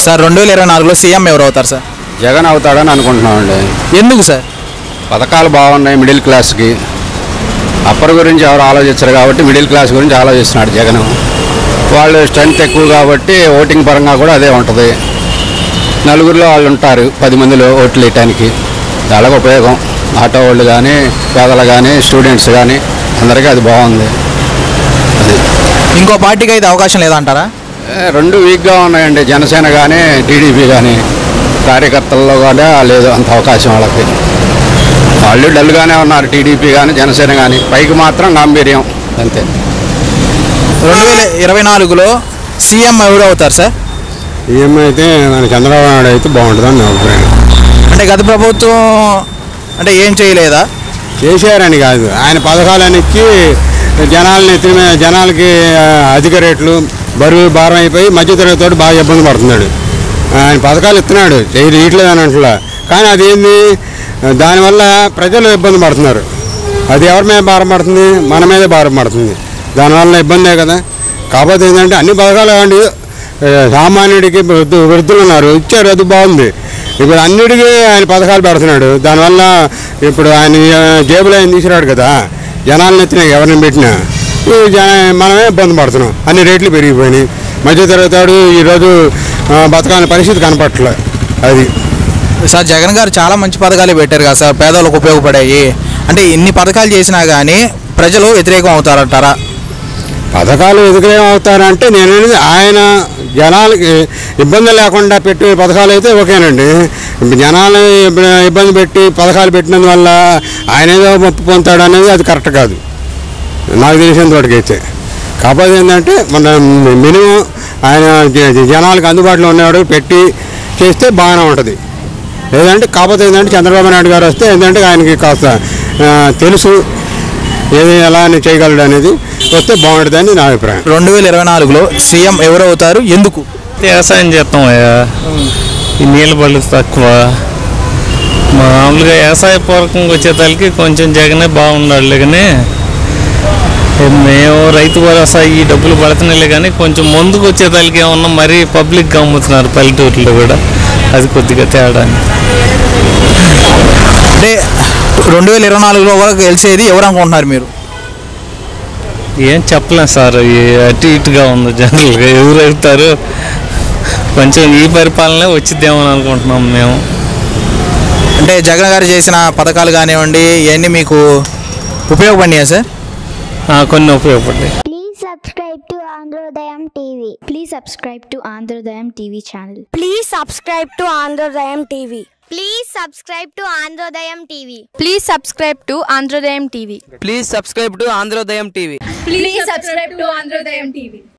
Sir రెండు వేల ఇరవై నాలుగులో సీఎం ఎవరు అవుతారు సార్ జగన్ అవుతాడని అనుకుంటున్నామండి ఎందుకు సార్ పథకాలు బాగున్నాయి మిడిల్ క్లాస్కి అప్పర్ గురించి ఎవరు ఆలోచించరు కాబట్టి మిడిల్ క్లాస్ గురించి ఆలోచిస్తున్నాడు జగన్ వాళ్ళు స్ట్రెంత్ ఎక్కువ కాబట్టి ఓటింగ్ పరంగా కూడా అదే ఉంటుంది నలుగురిలో వాళ్ళు ఉంటారు పది మందిలో ఓట్లు వేయటానికి వాళ్ళకి ఉపయోగం ఆటో వాళ్ళు కానీ పేదలు కానీ స్టూడెంట్స్ కానీ అందరికీ అది బాగుంది అది ఇంకో పార్టీకి అయితే అవకాశం లేదంటారా ఏ, రెండు వీక్గా ఉన్నాయండి జనసేన కానీ టీడీపీ కానీ కార్యకర్తల్లో కూడా లేదు అంత అవకాశం వాళ్ళకి వాళ్ళు డల్గానే ఉన్నారు టీడీపీ కానీ జనసేన కానీ పైకి మాత్రం గాంభీర్యం అంతే రెండు వేల ఇరవై నాలుగులో సీఎం ఎవరు అవుతారు సార్ ఈఎంఐ అయితే మన చంద్రబాబు నాయుడు అయితే బాగుంటుందని నా అభిప్రాయం అంటే గత ప్రభుత్వం అంటే ఏం చేయలేదా చేశారని కాదు ఆయన పథకాలను ఇచ్చి జనాలని ఎత్తిన మీద జనాలకి ఆ, అధిక రేట్లు బరువు భారం అయిపోయి మధ్యతరగతితో బాగా ఇబ్బంది పడుతున్నాడు ఆయన పథకాలు ఇస్తున్నాడు చేయట్లేదు అని అంటలా కానీ అదేంది దానివల్ల ప్రజలు ఇబ్బంది పడుతున్నారు అది ఎవరి మీద భారం పడుతుంది మన మీదే భారం పడుతుంది దానివల్ల ఇబ్బందే కదా కాకపోతే ఏంటంటే అన్ని పథకాలు అండి సామాన్యుడికి వృద్ధు వృద్ధులు ఉన్నారు ఇచ్చారు అది బాగుంది ఇప్పుడు అన్నిటికీ ఆయన పథకాలు పెడుతున్నాడు దానివల్ల ఇప్పుడు ఆయన ఆ, జేబులో ఆయన తీసుకురాడు కదా జనాలను ఎత్తినా ఎవరిని పెట్టినా ఈ జన మనమే ఇబ్బంది పడుతున్నాం అన్ని రేట్లు పెరిగిపోయినాయి మధ్యతరగతాడు ఈరోజు ఆ, బతకాలని పరిస్థితి కనపట్లే అది సార్ జగన్ గారు చాలా మంచి పథకాలు పెట్టారు కదా సార్ పేదలకు ఉపయోగపడాయి అంటే ఇన్ని పథకాలు చేసినా కానీ ప్రజలు వ్యతిరేకం అవుతారంటారా పథకాలు ఎదుగురేం అవుతారంటే నేను అనేది ఆయన జనాలకి ఇబ్బంది లేకుండా పెట్టే పథకాలు అయితే ఓకేనండి ఇప్పుడు జనాలు ఇబ్బ- ఇబ్బంది పెట్టి పథకాలు పెట్టినందువల్ల ఆయన ఏదో మొప్పు పొందుతాడు అనేది అది కరెక్ట్ కాదు నాకు తెలిసిన తోటికైతే కాకపోతే ఏంటంటే మన మినిమం ఆయన జ- జ- జనాలకు అందుబాటులో ఉన్నవాడు పెట్టి చేస్తే బాగానే ఉంటుంది లేదంటే కాకపోతే ఏంటంటే చంద్రబాబు నాయుడు గారు వస్తే ఏంటంటే ఆయనకి కాస్త ఆ, తెలుసు ఏది ఎలా అని చేయగలడు అనేది వస్తే బాగుంటుందని నా అభిప్రాయం రెండు వేల ఇరవై నాలుగులో సీఎం ఎవరు అవుతారు ఎందుకు వ్యవసాయం చేస్తాం అయ్యా ఈ నీళ్ళ బళ్ళు తక్కువ మామూలుగా వ్యవసాయ పూర్వకంగా వచ్చేతలకి కొంచెం జగనే బాగున్నాడులే కానీ మేము రైతు భరోసా ఈ డబ్బులు పడుతున్నాయిలే కానీ కొంచెం ముందుకు వచ్చేతలకి ఏమన్నా మరీ పబ్లిక్గా అమ్ముతున్నారు పల్లెటూరులో కూడా అది కొద్దిగా తేడా అంటే రెండు వేల ఇరవై నాలుగులో కూడా గెలిచేది ఎవరు అనుకుంటున్నారు మీరు ఏం చెప్పలేం సార్ ఈ అటు ఇటుగా ఉంది జనరల్గా ఎవరు అవుతారు కొంచెం ఈ పరిపాలనే వచ్చిద్దేమో అని అనుకుంటున్నాం మేము అంటే జగన్ గారు చేసిన పథకాలు కానివ్వండి ఇవన్నీ మీకు ఉపయోగపడినాయా సార్ ఆ, కొన్ని ఉపయోగపడ్డాయి Please subscribe to Androdayam TV. Please subscribe to Androdayam TV channel. Please subscribe to Androdayam TV. Please subscribe to Androdayam TV. Please subscribe to Androdayam TV. Please subscribe to Androdayam TV. Please subscribe to Androdayam TV.